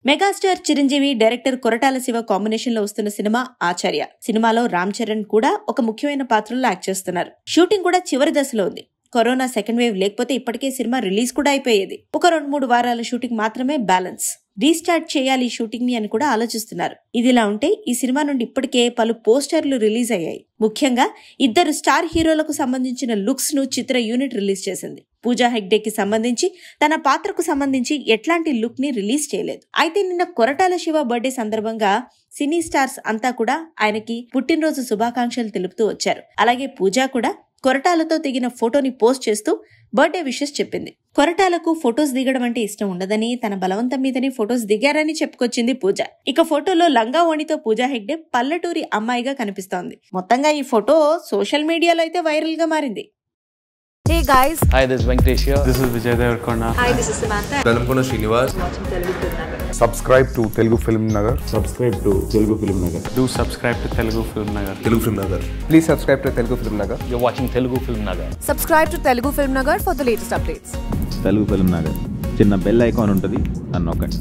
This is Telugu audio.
Megastar Chiranjeevi director Koratala Siva combination లో వస్తున్న సినిమా ఆచార్య సినిమాలో రామ్ చరణ్ కూడా ఒక ముఖ్యమైన పాత్రలో యాక్ట్ చేస్తున్నారు షూటింగ్ కూడా చివరి దశలో ఉంది కరోనా సెకండ్ వేవ్ లేకపోతే ఇప్పటికే సినిమా రిలీజ్ కూడా అయిపోయేది ఒక రెండు మూడు వారాల షూటింగ్ మాత్రమే బ్యాలెన్స్ రీస్టార్ట్ చేయాలి ఈ షూటింగ్ ని అని కూడా ఆలోచిస్తున్నారు ఇదిలా ఉంటే ఈ సినిమా నుండి ఇప్పటికే పలు పోస్టర్లు రిలీజ్ అయ్యాయి ముఖ్యంగా ఇద్దరు స్టార్ హీరోలకు సంబంధించిన లుక్స్ ను చిత్ర యూనిట్ రిలీజ్ చేసింది పూజా హెగ్డేకి సంబంధించి తన పాత్రకు సంబంధించి ఎట్లాంటి లుక్ ని రిలీజ్ చేయలేదు అయితే నిన్న కొరటాల శివ బర్త్డే సందర్భంగా సినీ స్టార్స్ అంతా కూడా ఆయనకి పుట్టినరోజు శుభాకాంక్షలు తెలుపుతూ వచ్చారు అలాగే పూజ కూడా కొరటాలతో దిగిన ఫోటోని పోస్ట్ చేస్తూ బర్త్డే విషెస్ చెప్పింది కొరటాలకు ఫొటోస్ దిగడం అంటే ఇష్టం ఉండదని తన బలవంతం మీదనే ఫొటోస్ దిగారని చెప్పుకొచ్చింది పూజ ఇక ఫోటోలో లంగా ఓణితో పూజా హెగ్డే పల్లెటూరి అమ్మాయిగా కనిపిస్తోంది మొత్తంగా ఈ ఫోటో సోషల్ మీడియాలో అయితే వైరల్ గా మారింది Hey guys, Hi, this is Venkatesh here. This is Vijay Devarkonda. Velankonda Srinivas subscribe to Telugu Film Nagar. subscribe to Telugu Film Nagar. Do subscribe to Telugu Film Nagar. Telugu film Nagar Please subscribe to Telugu Film Nagar. You're watching Telugu Film Nagar. subscribe to Telugu Film Nagar for the latest updates. Telugu film Nagar చిన్న బెల్ ఐకాన్ ఉంటుంది అని నొక్కండి